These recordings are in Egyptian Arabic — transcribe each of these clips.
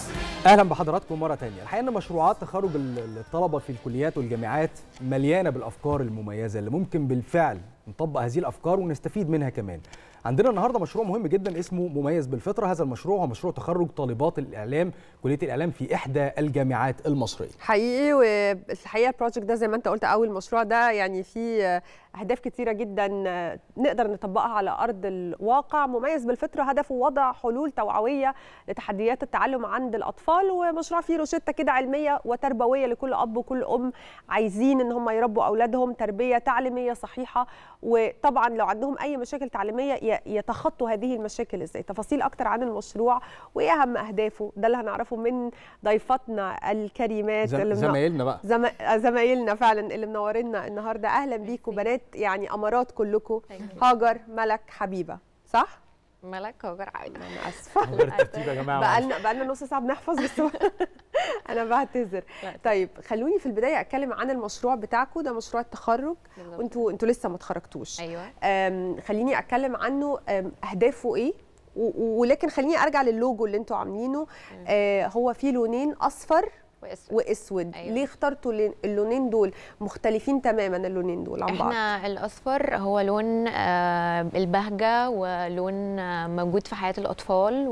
اهلا بحضراتكم مره تانية الحقيقه ان مشروعات تخرج ال- الطلبه في الكليات والجامعات مليانه بالافكار المميزه اللي ممكن بالفعل نطبق هذه الافكار ونستفيد منها كمان عندنا النهارده مشروع مهم جدا اسمه مميز بالفطره هذا المشروع هو مشروع تخرج طالبات الاعلام كليه الاعلام في احدى الجامعات المصريه حقيقي والحقيقه البروجكت ده زي ما انت قلت اول مشروع ده يعني فيه اهداف كتيره جدا نقدر نطبقها على ارض الواقع مميز بالفطره هدفه وضع حلول توعويه لتحديات التعلم عند الاطفال ومشروع فيه روشته كده علميه وتربويه لكل اب وكل ام عايزين ان هم يربوا اولادهم تربيه تعليميه صحيحه وطبعا لو عندهم اي مشاكل تعليميه ي- يتخطوا هذه المشاكل ازاي تفاصيل اكتر عن المشروع وايه اهم اهدافه ده اللي هنعرفه من ضيفتنا الكريمات زم- اللي من- زمايلنا بقى زم... زمايلنا فعلا اللي منورينا النهارده اهلا بيكم بنات يعني امارات كلكم هاجر ملك حبيبه صح ملك هاجر عايده انا اسفه غير الترتيب يا جماعه بقالنا بقالنا نص ساعه بنحفظ بس هو- انا بعتذر طيب خلوني في البدايه اتكلم عن المشروع بتاعكم ده مشروع التخرج بالظبط. وانتوا انتوا لسه ما اتخرجتوش ايوه أم، خليني اتكلم عنه أم، اهدافه ايه و- و- ولكن خليني ارجع للوجو اللي انتوا عاملينه آه هو فيه لونين اصفر واسود واسود أيوة. ليه اخترتوا اللي- اللونين دول مختلفين تماما اللونين دول عن بعض احنا الاصفر هو لون آه، البهجه ولون آه، موجود في حياه الاطفال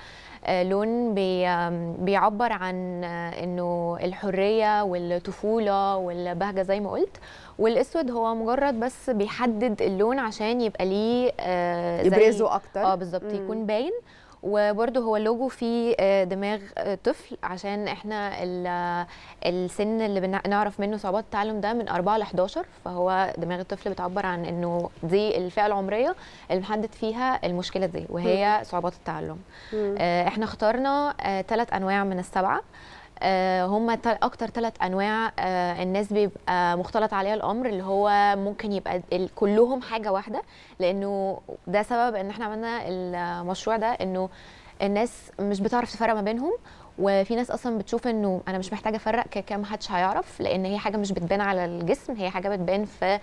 ولون بي آم، بيعبر عن آه، انه الحريه والطفوله والبهجه زي ما قلت والاسود هو مجرد بس بيحدد اللون عشان يبقى ليه آه، زي- يبرزوا اكتر اه بالظبط مم. يكون باين وبرده هو اللوجو فيه آه، دماغ آه، طفل عشان احنا ال- آه، السن اللي بنعرف منه صعوبات التعلم ده من 4 ل 11 فهو دماغ الطفل بتعبر عن انه دي الفئه العمريه اللي محدد فيها المشكله دي وهي صعوبات التعلم مم. آه، احنا اخترنا ثلاث انواع من السبعه آه، هم تل- اكتر ثلاث انواع آه، الناس بيبقى مختلط عليها الامر اللي هو ممكن يبقى ال- كلهم حاجه واحده لانه ده سبب ان احنا عملنا المشروع ده انه الناس مش بتعرف تفرق ما بينهم وفي ناس اصلا بتشوف انه انا مش محتاجه افرق كده كده محدش هيعرف لان هي حاجه مش بتبان على الجسم هي حاجه بتبان في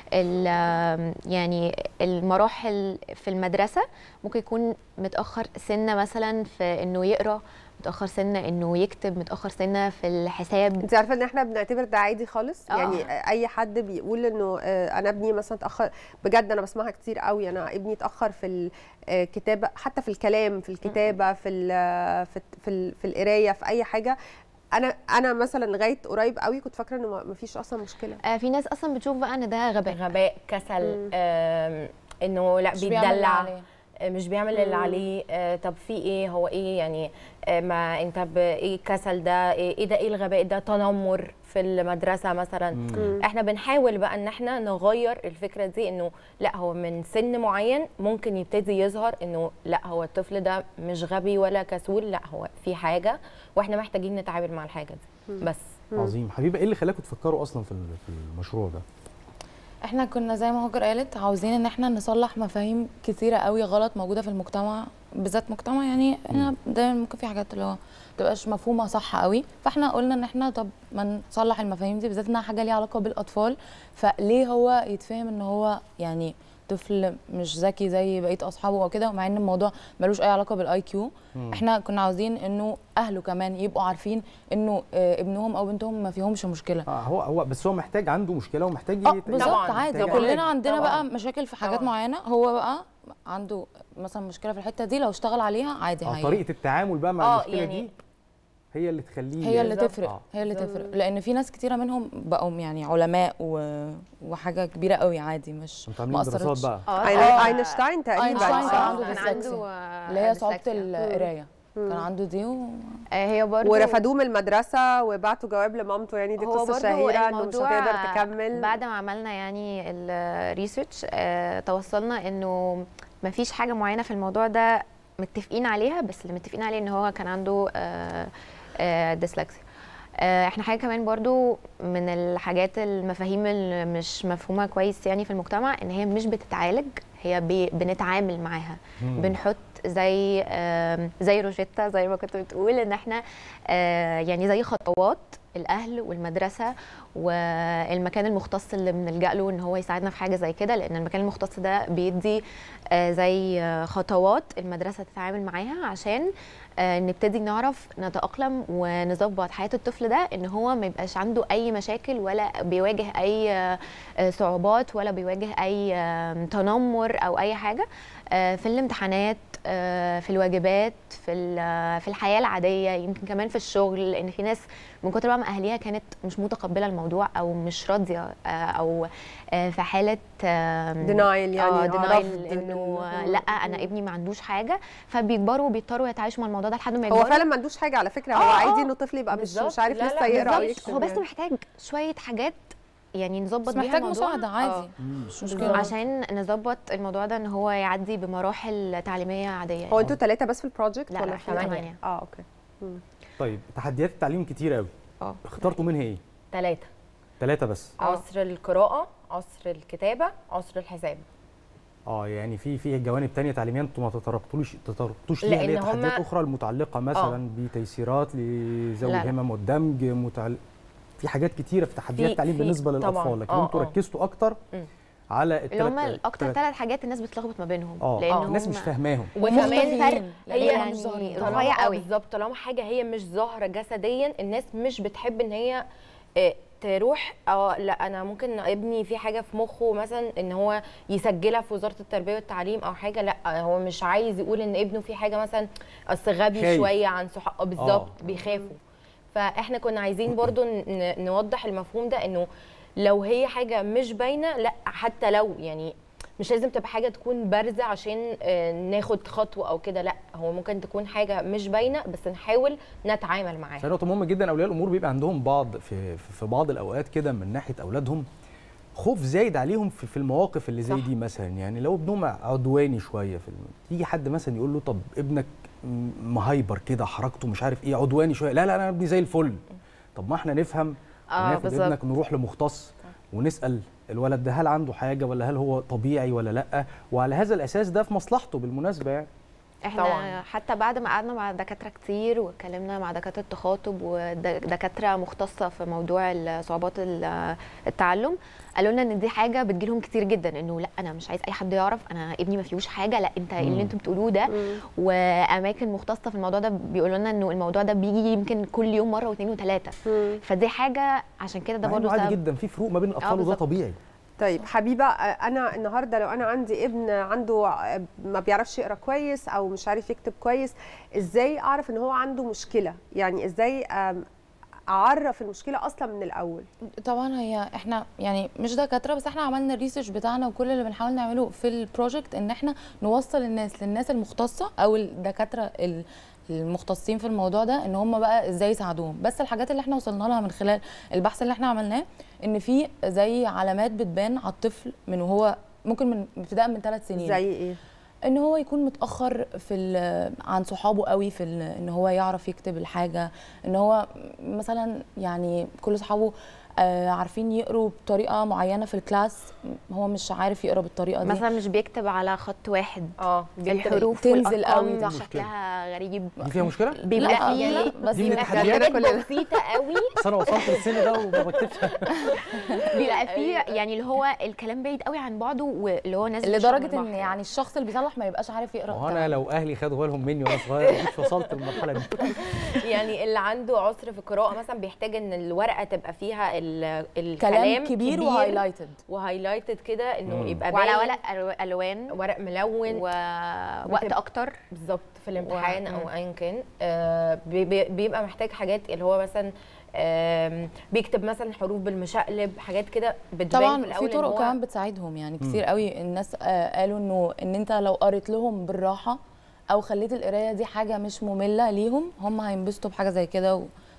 ال- يعني المراحل في المدرسه ممكن يكون متاخر سنه مثلا في انه يقرا متاخر سنه انه يكتب متاخر سنه في الحساب انت عارفه ان احنا بنعتبر ده عادي خالص آه. يعني اي حد بيقول انه آه، انا ابني مثلا اتاخر بجد انا بسمعها كتير قوي انا ابني اتاخر في الكتابه حتى في الكلام في الكتابه في ال في ال- في, ال- في القرايه في اي حاجه انا انا مثلا لغايه قريب قوي كنت فاكره انه ما فيش اصلا مشكله آه، في ناس اصلا بتشوف بقى ان ده غباء غباء كسل مم. آم، انه لا مش بيعمل اللي بيتدلع عليه. آه، مش بيعمل اللي مم. عليه آه، طب في ايه هو ايه يعني آه، ما انت ب- ايه الكسل ده ايه إيه ده ايه الغباء ده تنمر في المدرسه مثلا مم. احنا بنحاول بقى ان احنا نغير الفكره دي انه لا هو من سن معين ممكن يبتدي يظهر انه لا هو الطفل ده مش غبي ولا كسول لا هو في حاجه واحنا محتاجين نتعامل مع الحاجه دي بس عظيم حبيبه ايه اللي خلاكم تفكروا اصلا في ال- في المشروع ده احنا كنا زي ما هاجر قالت عاوزين ان احنا نصلح مفاهيم كتيره قوي غلط موجوده في المجتمع بالذات مجتمع يعني احنا دايما ممكن في حاجات اللي هو تبقاش مفهومه صح قوي فاحنا قلنا ان احنا طب ما نصلح المفاهيم دي بالذات انها حاجه ليها علاقه بالاطفال فليه هو يتفهم ان هو يعني طفل مش ذكي زي بقيه اصحابه او كده ومع ان الموضوع ملوش اي علاقه بالاي كيو احنا كنا عاوزين انه اهله كمان يبقوا عارفين انه آه، ابنهم او بنتهم ما فيهمش مشكله اه هو هو بس هو محتاج عنده مشكله ومحتاج اه يت- بالظبط طبعاً، عادي طبعاً. كلنا عندنا طبعاً. بقى مشاكل في حاجات طبعاً. معينه هو بقى عنده مثلا مشكله في الحته دي لو اشتغل عليها عادي اه هي طريقه التعامل بقى مع آه، المشكله يعني- دي هي اللي تخليه هي اللي بالظبط. تفرق آه. هي اللي تفرق لان في ناس كتيره منهم بقوا يعني علماء و... وحاجه كبيره قوي عادي مش انتوا ما عاملين دراسات اثرتش بقى اه أين- آه، اينشتاين تقريبا أينشتاين كان صح؟ عنده كان ديسلكسيا. عنده آه، اللي هي صعوبه ديسلكسيا. القرايه كان عنده دي و... آه، هي برضه ورفضوه من المدرسه وبعتوا جواب لمامته يعني دي هو قصه برضو شهيره انه مش الموضوع هتقدر تكمل بعد ما عملنا يعني الريسيرش توصلنا انه ما فيش حاجه معينه في الموضوع ده متفقين عليها بس اللي متفقين عليه ان هو كان عنده ديسلكسيا احنا حاجه كمان برضو من الحاجات المفاهيم اللي مش مفهومه كويس يعني في المجتمع ان هي مش بتتعالج هي بي بنتعامل معاها مم. بنحط زي آم، زي روجيتا زي ما كنت بتقول ان احنا آه، يعني زي خطوات الاهل والمدرسه والمكان المختص اللي بنلجا له ان هو يساعدنا في حاجه زي كده لان المكان المختص ده بيدي آه، زي آه، خطوات المدرسه تتعامل معاها عشان آه، نبتدي نعرف نتأقلم ونظبط حياة الطفل ده ان هو ما يبقاش عنده اي مشاكل ولا بيواجه اي آه، آه، صعوبات ولا بيواجه اي آه، تنمر او اي حاجة آه، في الامتحانات آه، في الواجبات في ال- في الحياة العادية يمكن كمان في الشغل لان في ناس من كتر بقى ما اهاليها كانت مش متقبلة الموضوع او مش راضية آه، او آه، في حالة آم، دينايل يعني اه آه، دينايل رفض انه لل- لا انا ابني ما عندوش حاجه فبيكبروا وبيضطروا يتعايشوا مع الموضوع ده لحد ما هو يكبروا فعلا ما عندوش حاجه على فكره هو آه، عادي آه. انه طفل يبقى مش بالظبط. مش عارف لا، لسه لا، يقرا او بالظبط. يكتب هو بس يعني. محتاج شويه حاجات يعني نظبط بس بيها محتاج الموضوع. مساعده آه. عادي مش مشكله عشان نظبط الموضوع ده ان هو يعدي بمراحل تعليميه عاديه هو انتوا ثلاثه بس في البروجكت لا، ولا لا، في إحنا تمانية؟ تمانية. اه اوكي طيب تحديات التعليم كتير قوي اه اخترتوا منها ايه ثلاثه ثلاثه بس عصر القراءه عصر الكتابه عصر الحساب اه يعني في في جوانب تانية تعليميه انتوا ما تطرقتوش تطرقتوش ليها اللي هي لأن هما- تحديات اخرى المتعلقه مثلا بتيسيرات لذوي لا، لا. الهمم والدمج متعل... في حاجات كتيره في تحديات في- التعليم في- بالنسبه طبعاً. للاطفال لكن آه، انتوا آه. ركزتوا اكتر مم. على اللي هم التلات- اكتر التلات- ثلاث حاجات الناس بتلخبط ما بينهم اه لان الناس هم مش فاهماهم وكمان ومختلفين، فرق لأن هي هم يعني مش ظاهرين. رفيع طالما آه قوي. بالظبط طالما حاجه هي مش ظاهره جسديا الناس مش بتحب ان هي آه، تروح اه لا انا ممكن ابني في حاجه في مخه مثلا ان هو يسجلها في وزاره التربيه والتعليم او حاجه لا هو مش عايز يقول ان ابنه في حاجه مثلا اصل غبي خايف. شويه عن صحابه بالظبط بيخافوا فاحنا كنا عايزين برضو ن- نوضح المفهوم ده انه لو هي حاجه مش باينه لا حتى لو يعني مش لازم تبقى حاجه تكون بارزه عشان آه، ناخد خطوه او كده لا هو ممكن تكون حاجه مش باينه بس نحاول نتعامل معاها عشان نقطه مهمه جدا اولياء الامور بيبقى عندهم بعض في في بعض الاوقات كده من ناحيه اولادهم خوف زايد عليهم في, في المواقف اللي زي صح. دي مثلا يعني لو ابنهم عدواني شويه في الم... يجي حد مثلا يقول له طب ابنك م- مهايبر كده حركته مش عارف ايه عدواني شويه لا لا انا ابني زي الفل طب ما احنا نفهم اه وناخد بالظبط ابنك نروح لمختص ونسال الولد ده هل عنده حاجه ولا هل هو طبيعي ولا لا وعلى هذا الاساس ده في مصلحته بالمناسبه يعني احنا طبعاً. حتى بعد ما قعدنا مع دكاتره كتير واتكلمنا مع دكاتره تخاطب ودكاتره مختصه في موضوع ال- صعوبات ال- التعلم قالوا لنا ان دي حاجه بتجيلهم كتير جدا انه لا انا مش عايز اي حد يعرف انا ابني ما فيهوش حاجه لا انت اللي انتوا بتقولوه ده واماكن مختصه في الموضوع ده بيقولوا لنا انه الموضوع ده بيجي يمكن كل يوم مره واثنين وثلاثه فدي حاجه عشان كده ده مع إنه برضه عادي سبب جدا في فروق ما بين الاطفال وده بالظبط. طبيعي طيب حبيبه آه، انا النهارده لو انا عندي ابن عنده آه، ما بيعرفش يقرا كويس او مش عارف يكتب كويس ازاي اعرف ان هو عنده مشكله يعني ازاي آم، اعرف المشكله اصلا من الاول طبعا هي احنا يعني مش دكاتره بس احنا عملنا الريسيرش بتاعنا وكل اللي بنحاول نعمله في البروجكت ان احنا نوصل الناس للناس المختصه او الدكاتره ال- المختصين في الموضوع ده ان هم بقى ازاي يساعدوهم بس الحاجات اللي احنا وصلنا لها من خلال البحث اللي احنا عملناه ان في زي علامات بتبان على الطفل من وهو ممكن من ابتداء من ثلاث سنين زي ايه ان هو يكون متاخر في ال- عن صحابه قوي في ال- ان هو يعرف يكتب الحاجه ان هو مثلا يعني كل صحابه آه، عارفين يقروا بطريقه معينه في الكلاس هو مش عارف يقرا بالطريقه دي مثلا مش بيكتب على خط واحد اه الحروف تنزل قوي والارقام دي شكلها غريب دي فيها مشكله بيبقى لا، فيه لا، بس دي من بيبقى التحديات فيه كلنا. بسيطه قوي بس انا وصلت للسن ده وما بكتبش بيبقى فيه يعني اللي هو الكلام بعيد قوي عن بعضه واللي هو نازل لدرجه يشرب ان البحر. يعني الشخص اللي بيصلح ما يبقاش عارف يقرا ما هو انا تمام. لو اهلي خدوا بالهم مني وانا صغير مش وصلت للمرحله دي يعني اللي عنده عسر في القراءه مثلا بيحتاج ان الورقه تبقى فيها ال- الكلام كلام كبير وهايلايتد وهايلايتد كده انه مم. يبقى وعلى باين ورق ألو- الوان ورق ملون ووقت بتبقى- اكتر بالظبط في الامتحان و- او ايا كان آه، بي- بي- بيبقى محتاج حاجات اللي هو مثلا آم، بيكتب مثلا حروف بالمشقلب حاجات كده بتبان في طبعا الاول في إن طرق هو- كمان بتساعدهم يعني كتير قوي الناس آه، قالوا انه ان انت لو قريت لهم بالراحه او خليت القرايه دي حاجه مش ممله ليهم هم هينبسطوا بحاجه زي كده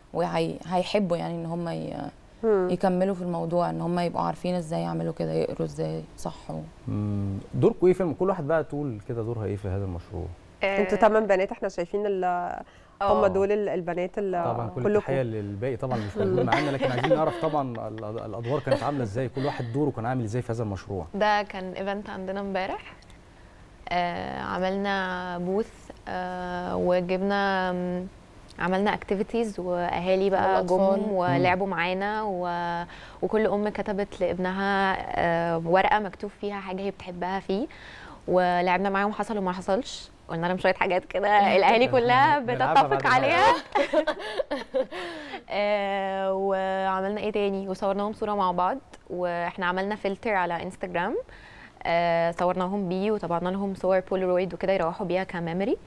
وهيحبوا يعني ان هم ي- يكملوا في الموضوع ان هم يبقوا عارفين ازاي يعملوا كده يقروا ازاي صح و... مم، دوركم ايه في الم- كل واحد بقى تقول كده دورها ايه في هذا المشروع انتوا ثمان بنات احنا شايفين ال- هم آه. دول ال- البنات اللي طبعا كل كلكم. التحيه للباقي طبعا مش موجود معانا لكن عايزين نعرف طبعا ال- الادوار كانت عامله ازاي كل واحد دوره كان عامل ازاي في هذا المشروع ده كان ايفنت عندنا امبارح آه عملنا بوث آه وجبنا مم، عملنا اكتيفيتيز واهالي بقى والأطفال. جم ولعبوا معانا و... وكل ام كتبت لابنها آه ورقه مكتوب فيها حاجه هي بتحبها فيه ولعبنا معاهم حصل وما حصلش قلنا لهم شويه حاجات كده الاهالي كلها نلعبها بعد بتتفق ما عليها آه، وعملنا ايه تاني وصورناهم صوره مع بعض واحنا عملنا فلتر على انستجرام آه، صورناهم بيه وطبعنا لهم صور بولرويد وكده يروحوا بيها كميموري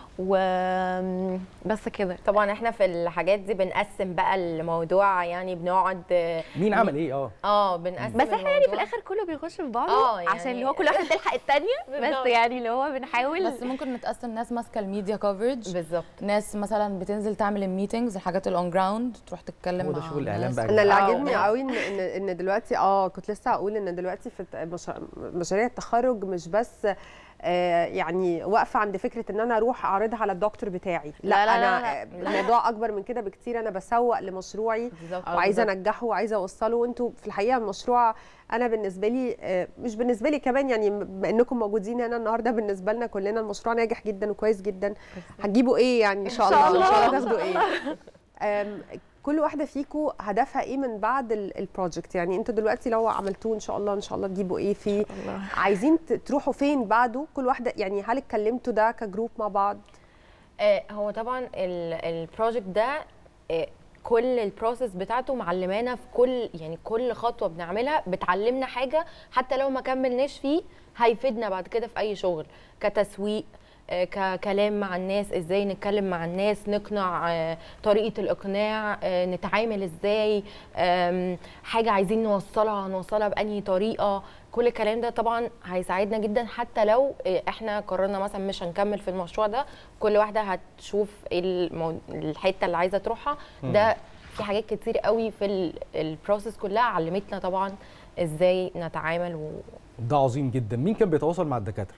وبس كده طبعا احنا في الحاجات دي بنقسم بقى الموضوع يعني بنقعد مين عمل ايه اه اه بنقسم بس احنا يعني في الموضوع. الاخر كله بيخش في بعضه آه، يعني- عشان اللي هو كل واحده تلحق الثانيه بس بالظبط. يعني اللي هو بنحاول بس ممكن نتقسم ناس ماسكه الميديا كفرج بالظبط ناس مثلا بتنزل تعمل الميتنجز الحاجات الاون جراوند تروح تتكلم هو ده مع شغل الإعلام الناس. بقى. انا اللي آه، عاجبني آه. قوي ان ان ان دلوقتي اه كنت لسه هقول ان دلوقتي في الت- مشا- مشاريع التخرج مش بس آه يعني واقفه عند فكره ان انا اروح اعرضها على الدكتور بتاعي لا, لا، لا، انا لا، آه، الموضوع اكبر من كده بكتير انا بسوق لمشروعي بالظبط وعايزه انجحه وعايزه اوصله وانتوا في الحقيقه المشروع انا بالنسبه لي آه، مش بالنسبه لي كمان يعني بما انكم موجودين هنا النهارده بالنسبه لنا كلنا المشروع ناجح جدا وكويس جدا هتجيبوا ايه يعني ان شاء الله ان شاء الله تاخدوا ايه آم، كل واحده فيكم هدفها ايه من بعد ال- البروجكت يعني انتوا دلوقتي لو عملتوه ان شاء الله ان شاء الله تجيبوا ايه فيه عايزين ت- تروحوا فين بعده كل واحده يعني هل اتكلمتوا ده كجروب مع بعض آه، هو طبعا البروجكت ده آه، كل البروسيس بتاعته معلمانا في كل يعني كل خطوه بنعملها بتعلمنا حاجه حتى لو ما كملناش فيه هيفيدنا بعد كده في اي شغل كتسويق آه، ككلام مع الناس ازاي نتكلم مع الناس نقنع آه، طريقه الاقناع آه، نتعامل ازاي آم، حاجه عايزين نوصلها هنوصلها بانهي طريقه كل الكلام ده طبعا هيساعدنا جدا حتى لو آه، احنا قررنا مثلا مش هنكمل في المشروع ده كل واحده هتشوف ايه المو... الحته اللي عايزه تروحها ده في حاجات كتير قوي في ال- البروسيس كلها علمتنا طبعا ازاي نتعامل و... ده عظيم جدا مين كان بيتواصل مع الدكاتره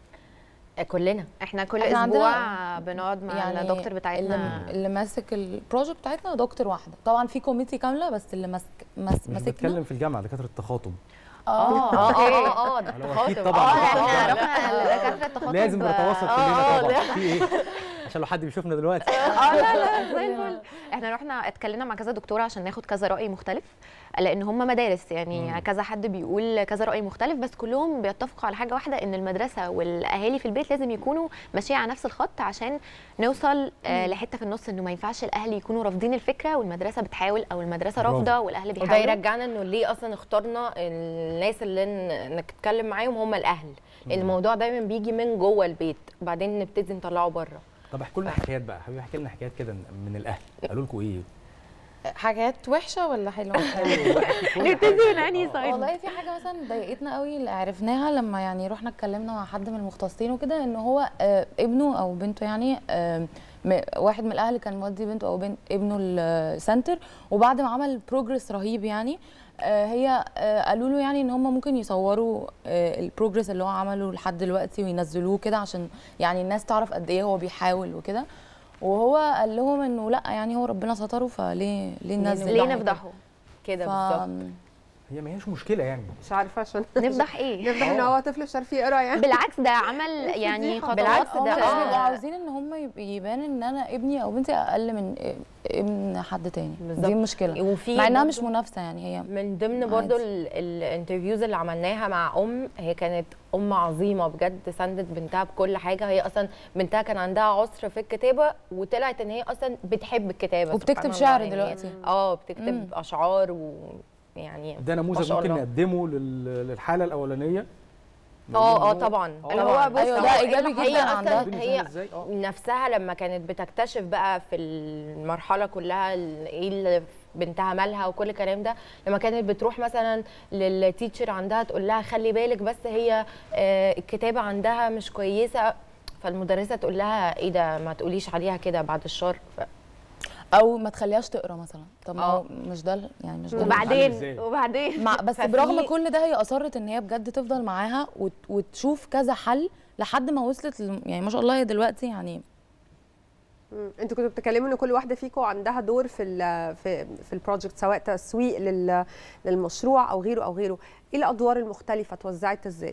كلنا احنا كل إحنا اسبوع عندنا بنقعد مع يعني الدكتور بتاعتنا اللي, اللي ماسك البروجكت بتاعتنا دكتور واحده طبعا في كوميتي كامله بس اللي ماسك ماس مش ماسكنا بتكلم في الجامعه دكاتره التخاطب اه اه اه اه ده أنا أكيد تخاطب. طبعاً. اه آه، احنا لا. رحنا لدكاتره التخاطب لازم نتواصل آه، كلنا طبعا في ايه عشان لو حد بيشوفنا دلوقتي اه لا لا زي الفل احنا رحنا اتكلمنا مع كذا دكتور عشان ناخد كذا راي مختلف لان هم مدارس يعني مم. كذا حد بيقول كذا راي مختلف بس كلهم بيتفقوا على حاجه واحده ان المدرسه والاهالي في البيت لازم يكونوا ماشيين على نفس الخط عشان نوصل آه لحته في النص انه ما ينفعش الاهل يكونوا رافضين الفكره والمدرسه بتحاول او المدرسه برافو. رافضه والاهل وده بيحاولوا يرجعنا انه ليه اصلا اخترنا الناس اللي ن- نتكلم معاهم هم الاهل الموضوع دايما بيجي من جوه البيت بعدين نبتدي نطلعه بره طب احكوا لنا حكايات بقى حبيبي احكي لنا حكايات كده من الاهل قالوا لكم ايه حاجات وحشه ولا حلوه نبتدي من انهي سايد والله في حاجه مثلا ضايقتنا قوي اللي عرفناها لما يعني رحنا اتكلمنا مع حد من المختصين وكده ان هو آه، ابنه او بنته يعني آه، م- واحد من الاهل كان مودي بنته او بنت ابنه السنتر وبعد ما عمل بروجرس رهيب يعني آه، هي آه، قالوا له يعني ان هم ممكن يصوروا آه، البروجرس اللي هو عمله لحد دلوقتي وينزلوه كده عشان يعني الناس تعرف قد ايه هو بيحاول وكده وهو قال لهم انه لا يعني هو ربنا ستره فليه ليه ننزل ليه نفضحه كده ف... بالظبط هي ما هيش مشكله يعني مش عارفه عشان نفضح ايه نفضح ان هو طفل مش عارف يقرا يعني بالعكس ده عمل يعني خطوات بالعكس هم ده- مش آه. بيبقوا عاوزين ان هم يب- يبان ان انا ابني او بنتي اقل من ابن حد تاني بالظبط. دي مشكله وفي مع انها برضو- مش منافسه يعني هي من ضمن برضو عادي. الانترفيوز اللي عملناها مع ام هي كانت ام عظيمه بجد ساندت بنتها بكل حاجه هي اصلا بنتها كان عندها عسر في الكتابه وطلعت ان هي اصلا بتحب الكتابه وبتكتب سبحان شعر الله دلوقتي. يعني اه بتكتب مم. اشعار ويعني ده ما نموذج شاء ممكن الله. نقدمه لل- للحاله الاولانيه اه اه طبعا اللي هو طبعاً. بص أيوة، هو ده إيه إيجابي اللي جداً حصل؟ عندها. اصلا هي ازاي اه نفسها لما كانت بتكتشف بقى في المرحله كلها ال- ايه اللي بنتها مالها وكل الكلام ده لما كانت بتروح مثلا للتيتشر عندها تقول لها خلي بالك بس هي آه، الكتابه عندها مش كويسه فالمدرسه تقول لها ايه ده ما تقوليش عليها كده بعد الشر ف- او ما تخليهاش تقرا مثلا طب ما هو آه. مش ده ال- يعني مش ده ال- وبعدين إزاي؟ وبعدين مع بس ففي- برغم كل ده هي اصرت ان هي بجد تفضل معاها وت... وتشوف كذا حل لحد ما وصلت ل... يعني ما شاء الله هي دلوقتي يعني مم. انتوا كنتوا بتتكلموا ان كل واحده فيكم عندها دور في ال في في البروجكت سواء تسويق لل للمشروع او غيره او غيره ايه الادوار المختلفه اتوزعت ازاي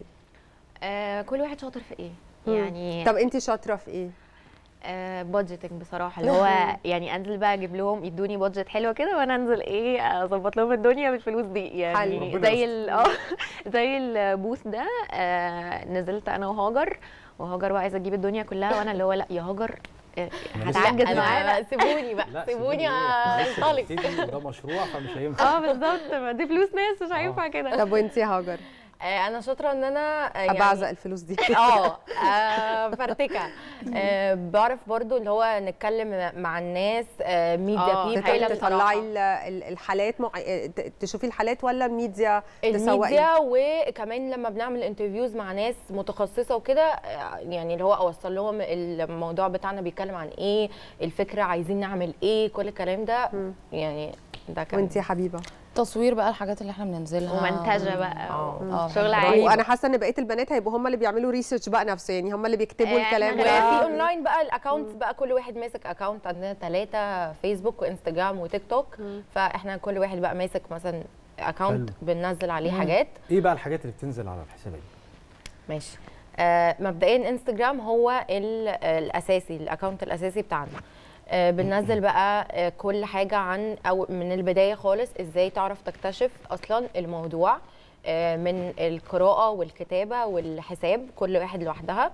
آه كل واحد شاطر في ايه مم. يعني طب انت شاطره في ايه آه بادجيتنج بصراحه اللي هو يعني انزل بقى اجيب لهم يدوني بادجت حلوه كده وانا انزل ايه اظبط لهم الدنيا بالفلوس دي حلو. يعني ربنا زي ال- اه زي البوث ده آه نزلت انا وهاجر وهاجر بقى عايزه تجيب الدنيا كلها وانا اللي هو لا يا هاجر آه، أنا لسه- هتعجز أنا- معانا لا سيبوني بقى سيبوني انطلق ده مشروع فمش هينفع اه بالظبط ما دي فلوس ناس مش هينفع كده طب وانت يا هاجر آه، انا شاطره ان انا آه، يعني ابعزق الفلوس دي اه آه، فرتكه آه، بعرف برضو اللي هو نتكلم مع الناس ميديا آه، بيبل هايلة تط- تطلعي ال- ال- الحالات مع... ت- تشوفي الحالات ولا الميديا تسوقي الميديا وكمان لما بنعمل انترفيوز مع ناس متخصصه وكده آه، يعني اللي هو اوصل لهم الموضوع بتاعنا بيتكلم عن ايه الفكره عايزين نعمل ايه كل الكلام ده يعني ده كان وانت يا حبيبه تصوير بقى الحاجات اللي احنا بننزلها ومنتجه بقى آه. آه، شغل برافو. عادي وانا حاسه ان بقيه البنات هيبقوا هم اللي بيعملوا ريسيرش بقى نفسه يعني هم اللي بيكتبوا آه، الكلام إحنا وفي آه. اونلاين بقى الاكونت بقى كل واحد ماسك اكونت عندنا ثلاثه فيسبوك وانستجرام وتيك توك فاحنا كل واحد بقى ماسك مثلا اكونت حلو. بننزل عليه حاجات ايه بقى الحاجات اللي بتنزل على الحسابات ماشي آه مبدئيا انستجرام هو ال- الاساسي الاكونت الاساسي بتاعنا آه بننزل بقى آه كل حاجه عن او من البدايه خالص ازاي تعرف تكتشف اصلا الموضوع آه من القراءه والكتابه والحساب كل واحد لوحدها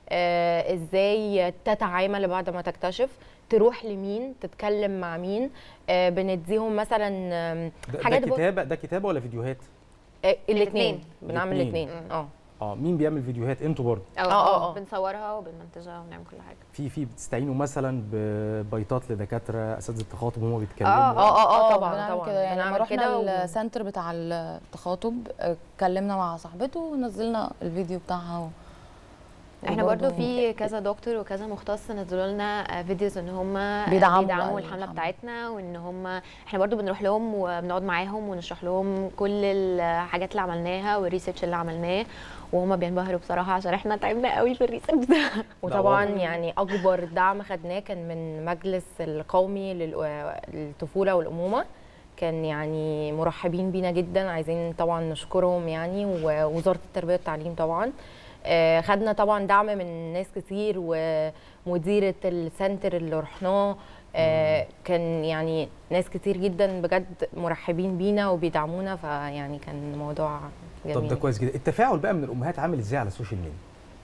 آه ازاي تتعامل بعد ما تكتشف تروح لمين تتكلم مع مين آه بنديهم مثلا آم، ده, ده حاجات كتابه ده كتابه ولا فيديوهات الاثنين الاتنين. بنعمل الاتنين. الاثنين اه اه مين بيعمل فيديوهات انتوا برضه اه آه، اه آه. بنصورها وبنمنتجها ونعمل كل حاجه في في بتستعينوا مثلا ببيطات لدكاتره اساتذه التخاطب وهم بيتكلموا آه، اه اه اه طبعا بنعمل طبعا كده يعني لما بنعمل كده و- رحنا السنتر بتاع التخاطب آه، اتكلمنا مع صاحبته ونزلنا الفيديو بتاعها و... احنا وبرضه برضو في كذا دكتور وكذا مختص نزلوا لنا فيديوز ان هم بيدعموا بيدعموا بقى الحمله الحملة. بتاعتنا وان هم احنا برضو بنروح لهم وبنقعد معاهم ونشرح لهم كل الحاجات اللي عملناها والريسيرش اللي عملناه وهم بينبهروا بصراحه عشان احنا تعبنا قوي في الريسيرش ده وطبعا واضح. يعني اكبر دعم خدناه كان من مجلس القومي للأ- للطفوله والامومه كان يعني مرحبين بينا جدا عايزين طبعا نشكرهم يعني ووزاره التربيه والتعليم طبعا آه، خدنا طبعا دعم من ناس كتير ومديره السنتر اللي رحناه آه، كان يعني ناس كتير جدا بجد مرحبين بينا وبيدعمونا فيعني كان موضوع جميل طب ده كويس جدا التفاعل بقى من الامهات عامل ازاي على السوشيال ميديا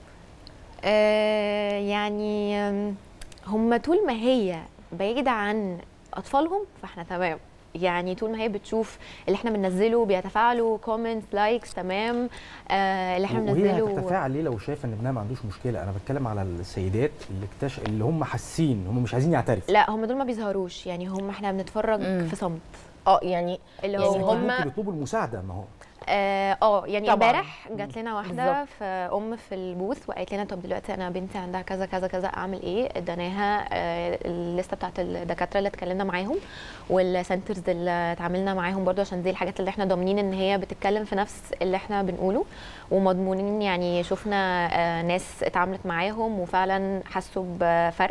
آه، يعني آم، هم طول ما هي بعيدة عن أطفالهم فاحنا تمام يعني طول ما هي بتشوف اللي احنا بننزله بيتفاعلوا كومنتس لايكس تمام آه اللي احنا وهي بننزله هتتفاعل ليه لو شايفه ان ابنها ما عندوش مشكله انا بتكلم على السيدات اللي اكتش اللي هم حاسين هم مش عايزين يعترفوا لا هم دول ما بيظهروش يعني هم احنا بنتفرج مم. في صمت اه يعني اللي يعني هو هم هم- ممكن يطلبوا المساعده ما هو اه آه، يعني طبعاً. امبارح جات لنا واحده بالظبط. في ام في البوث وقالت لنا طب دلوقتي انا بنتي عندها كذا كذا كذا اعمل ايه اديناها آه، الليسته بتاعت الدكاتره اللي اتكلمنا معاهم والسنترز اللي اتعاملنا معاهم برضو عشان دي الحاجات اللي احنا ضامنين ان هي بتتكلم في نفس اللي احنا بنقوله ومضمونين يعني شفنا آه، ناس اتعاملت معاهم وفعلا حسوا بفرق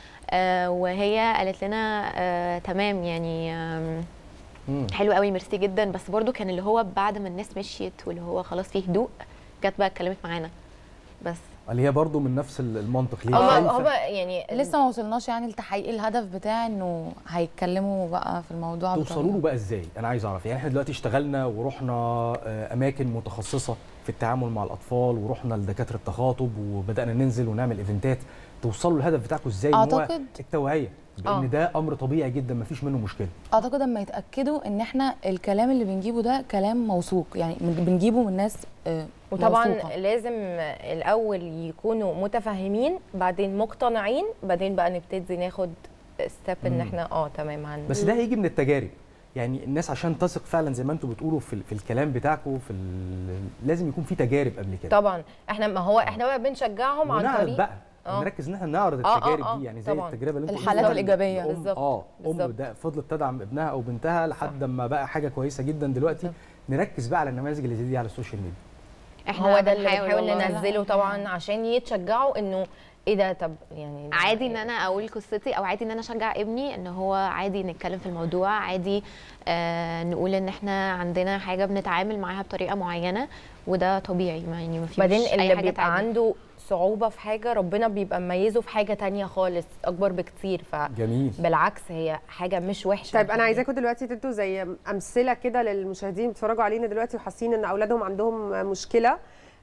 آه، وهي قالت لنا آه، تمام يعني آم، مم. حلو قوي ميرسي جدا بس برضو كان اللي هو بعد ما الناس مشيت واللي هو خلاص فيه هدوء جت بقى اتكلمت معانا بس اللي هي برضو من نفس المنطق ليه هما خايفة؟ هما يعني لسه ما وصلناش يعني لتحقيق الهدف بتاع انه هيتكلموا بقى في الموضوع توصلوا له بقى ازاي انا عايز اعرف يعني احنا دلوقتي اشتغلنا ورحنا آه، اماكن متخصصه في التعامل مع الاطفال ورحنا لدكاتره التخاطب وبدانا ننزل ونعمل ايفنتات توصلوا للهدف بتاعكم ازاي إن هو أعتقد- التوعيه بان آه. ده امر طبيعي جدا مفيش منه مشكله اعتقد اما يتاكدوا ان احنا الكلام اللي بنجيبه ده كلام موثوق يعني من- بنجيبه من ناس آه، وطبعا موثوقة. لازم الاول يكونوا متفهمين بعدين مقتنعين بعدين بقى نبتدي ناخد ستيب ان مم. احنا اه تمام هن بس ده هيجي من التجارب يعني الناس عشان تثق فعلا زي ما انتم بتقولوا في, ال- في الكلام بتاعكم في ال- لازم يكون في تجارب قبل كده طبعا احنا ما هو احنا بقى بنشجعهم عن ونعرض طريق بقى آه. نركز ان احنا نعرض آه، آه، التجارب آه، دي يعني زي طبعاً. التجربه اللي انتوا الحالات قلتوها. الإيجابية. الأم- بالظبط، اه ام بالظبط. ده فضلت تدعم ابنها او بنتها لحد ما بقى حاجه كويسه جدا دلوقتي بالظبط. نركز بقى على النماذج اللي زي دي على السوشيال ميديا احنا هو ده اللي بنحاول بنحاول والله. ننزله طبعا عشان يتشجعوا انه ايه ده طب يعني ده عادي ان انا اقول قصتي او عادي ان انا اشجع ابني ان هو عادي نتكلم في الموضوع عادي آه نقول ان احنا عندنا حاجه بنتعامل معاها بطريقه معينه وده طبيعي ما يعني ما فيش بعدين اي اللي حاجه بيبقى تعدي. عنده صعوبة في حاجة ربنا بيبقى مميزه في حاجة تانية خالص أكبر بكتير جميل فبالعكس هي حاجة مش وحشة طيب انا عايزاكم دلوقتي تدوا زي امثله كده للمشاهدين بيتفرجوا علينا دلوقتي وحاسين ان اولادهم عندهم مشكله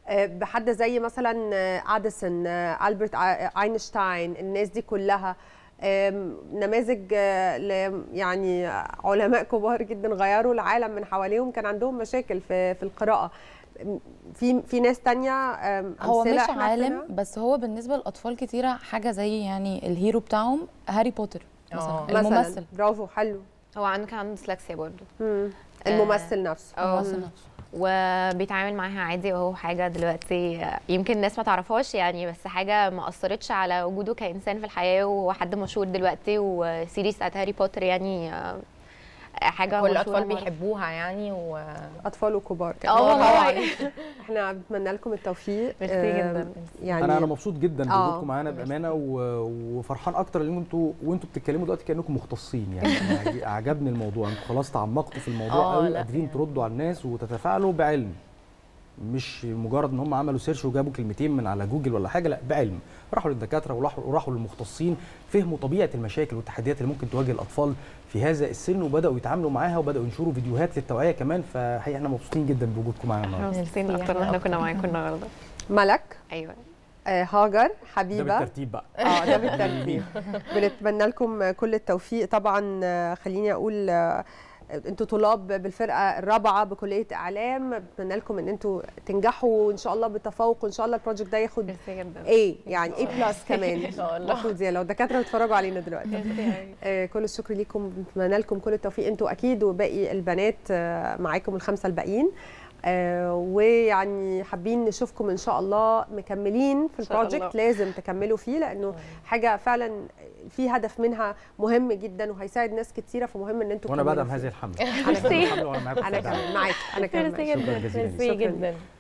آه، بحد زي مثلا آه، اديسون آه، البرت آه، اينشتاين الناس دي كلها آم، نماذج آه، ل- يعني علماء كبار جدا غيروا العالم من حواليهم كان عندهم مشاكل في في القراءه م- في في ناس تانية آم، هو أمثلة مش إحنا عالم عارفينها. بس هو بالنسبه لاطفال كتيره حاجه زي يعني الهيرو بتاعهم هاري بوتر مثلا آه. مثلا الممثل برافو حلو هو عنده كان عنده ديسلكسيا برضه مم. الممثل نفسه اه الممثل نفسه وبيتعامل معاها عادي وهو حاجه دلوقتي آه، يمكن الناس ما تعرفهاش يعني بس حاجه ما اثرتش على وجوده كانسان في الحياه وهو حد مشهور دلوقتي وسيريس بتاعت هاري بوتر يعني آه، حاجه كل مشهورة الاطفال معروفة. بيحبوها يعني و اطفال وكبار كمان. اه والله احنا بنتمنى لكم التوفيق ميرسي آم، جدا. يعني انا انا مبسوط جدا آه. بوجودكم معانا بامانه و- وفرحان اكتر ان انتوا وانتوا بتتكلموا دلوقتي كانكم مختصين يعني أنا عج- عجبني الموضوع انتوا خلاص تعمقتوا في الموضوع آه، قوي لا، قادرين يعني. تردوا على الناس وتتفاعلوا بعلم مش مجرد ان هم عملوا سيرش وجابوا كلمتين من على جوجل ولا حاجه لا بعلم راحوا للدكاتره وراحوا وراحوا للمختصين فهموا طبيعه المشاكل والتحديات اللي ممكن تواجه الاطفال في هذا السن وبداوا يتعاملوا معاها وبداوا ينشروا فيديوهات للتوعيه كمان فحقيقه احنا مبسوطين جدا بوجودكم معانا النهارده احنا مبسوطين اكتر ان احنا كنا معاكم النهارده ملك ايوه آه، هاجر ده حبيبه بالترتيب بقى اه ده بالترتيب بنتمنى لكم كل التوفيق طبعا آه، خليني اقول آه، انتوا طلاب بالفرقه الرابعه بكليه اعلام بتمنى لكم ان انتوا تنجحوا ان شاء الله بالتفوق وان شاء الله البروجكت ده ياخد ميرسي جدا ايه يعني ايه بلس كمان إن شاء الله. المفروض يعني لو الدكاتره بيتفرجوا علينا دلوقتي آه، كل الشكر ليكم بنتمنى لكم كل التوفيق انتوا اكيد وباقي البنات آه، معاكم الخمسه الباقيين آه، ويعني حابين نشوفكم ان شاء الله مكملين في إن شاء البروجكت الله. لازم تكملوا فيه لانه حاجه فعلا في هدف منها مهم جدا وهيساعد ناس كتيره فمهم ان انتوا وانا تكملوا بدعم فيه. هذه الحمله انا كمان الحمله وانا معاكم في انا الدعم. كمان معاك انا كمان ميرسي معاك. شكرا جدا جزيلا ميرسي شكراً. جدا